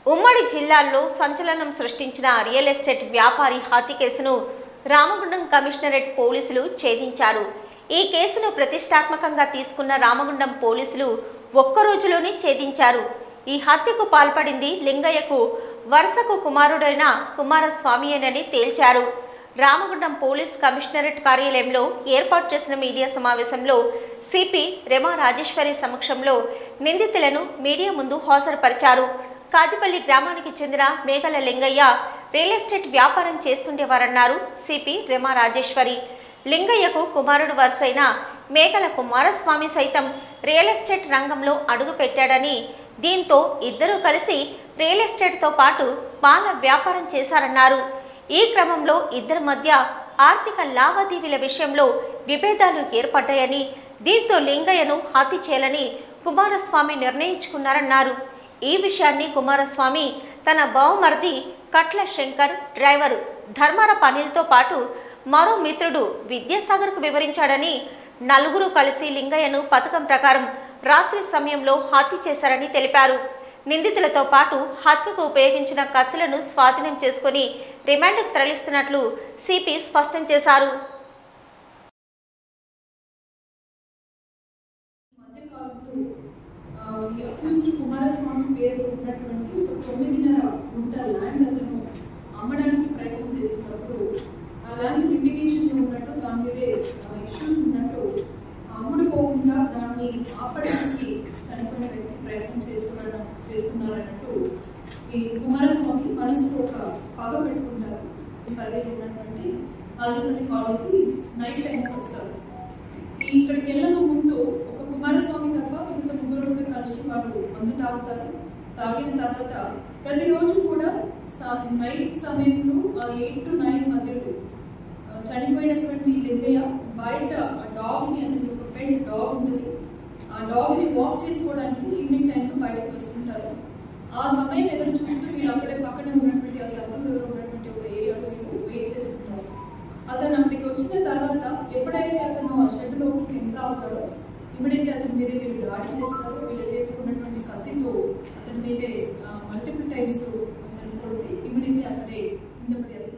ఉమ్మడి జిల్లాల్లో సంచలనం సృష్టించిన రియల్ ఎస్టేట్ వ్యాపారి హత్య కేసును రామగుండం కమిషనరేట్ పోలీసులు ఛేదించారు ఈ కేసును ప్రతిష్టాత్మకంగా తీసుకున్న రామగుండం పోలీసులు ఒక్క రోజులోనే ఛేదించారు ఈ హత్యకు పాల్పడింది లింగయ్యకు వరుసకు కుమారుడైన కుమారస్వామియేనని తేల్చారు రామగుండం పోలీస్ కమిషనరేట్ కార్యాలయంలో ఏర్పాటు చేసిన మీడియా సమావేశంలో సిపి రెమా రాజేశ్వరి సమక్షంలో నిందితులను మీడియా ముందు హాజరుపరిచారు కాజిపల్లి గ్రామానికి చెందిన మేఘల లింగయ్య రియల్ ఎస్టేట్ వ్యాపారం చేస్తుండేవారన్నారు సిపి రెమా రాజేశ్వరి లింగయ్యకు కుమారుడు వరుసైన మేఘల కుమారస్వామి సైతం రియల్ ఎస్టేట్ రంగంలో అడుగుపెట్టాడని దీంతో ఇద్దరూ కలిసి రియల్ ఎస్టేట్తో పాటు పాల వ్యాపారం చేశారన్నారు ఈ క్రమంలో ఇద్దరి మధ్య ఆర్థిక లావాదేవీల విషయంలో విభేదాలు ఏర్పడ్డాయని దీంతో లింగయ్యను హత్య చేయాలని కుమారస్వామి నిర్ణయించుకున్నారన్నారు ఈ విషయాన్ని కుమారస్వామి తన బావమరిది కట్ల శంకర్ డ్రైవర్ ధర్మార పనిలతో పాటు మరో మిత్రుడు విద్యాసాగర్కు వివరించాడని నలుగురు కలిసి లింగయ్యను పథకం ప్రకారం రాత్రి సమయంలో హత్య చేశారని తెలిపారు నిందితులతో పాటు హత్యకు ఉపయోగించిన కత్తులను స్వాధీనం చేసుకుని రిమాండ్కు తరలిస్తున్నట్లు సిపి స్పష్టం చేశారు మధ్యకాలంలో ఆ, ఈ అక్యూజ్డ్ కుమారస్వామి పేరు ఉన్నటువంటి ఒక తొమ్మిదిన్నర గుంట ల్యాండ్ అతను అమ్మడానికి ప్రయత్నం చేస్తున్నప్పుడు ఆ ల్యాండ్ లిటిగేషన్ ఉన్నట్టు దాని మీదే ఇష్యూస్ ఉన్నట్టు అమ్ముడుపోకుండా దాన్ని ఆపడానికి చనిపోయిన వ్యక్తి ప్రయత్నం చేస్తున్నాడు చేస్తున్నారన్నట్టు ఈ కుమారస్వామి మనసుకు ఒక పగ పెట్టుకుంటారు పరిధిలో ఉన్నటువంటి రాజమండ్రి కాలేజీ నైట్ టైంకి వస్తారు ఈ ఇక్కడికి వెళ్ళక ముందు ఒక కుమారస్వామి తప్ప మిగతా ముగ్గురు కూడా కలిసి వాళ్ళు మందు తాగుతారు తాగిన తర్వాత ప్రతిరోజు కూడా నైట్ సమయంలో ఎయిట్ టు నైన్ మధ్యలో ఆ, చనిపోయినటువంటి లింగయ్య బయట ఆ డాగ్ని అతనికి ఒక పెట్ డాగ్ ఉంటుంది ఆ డాగ్ని వాక్ చేసుకోవడానికి ఈవినింగ్ టైంలో బయటకు వస్తుంటారు ఆ సమయం ఎదురు చూస్తూ వీళ్ళు అక్కడే పక్కనే ఉన్నటువంటి ఆ సర్కిల్లో ఉన్నటువంటి ఒక ఏరియాలో వీళ్ళు వెయిట్ చేస్తుంటారు అతను అక్కడికి వచ్చిన తర్వాత ఎప్పుడైతే అతను ఆ షెడ్లోకి ఎంటర్ అవుతాడో ఇమీడియట్లీ అతని మీద వీళ్ళు దాడి చేస్తారు వీళ్ళ చేతికి ఉన్నటువంటి కత్తితో అతని మీదే మల్టిపుల్ టైమ్స్ అతను కొడితే ఇమీడియట్లీ అక్కడే కింద పడి అతను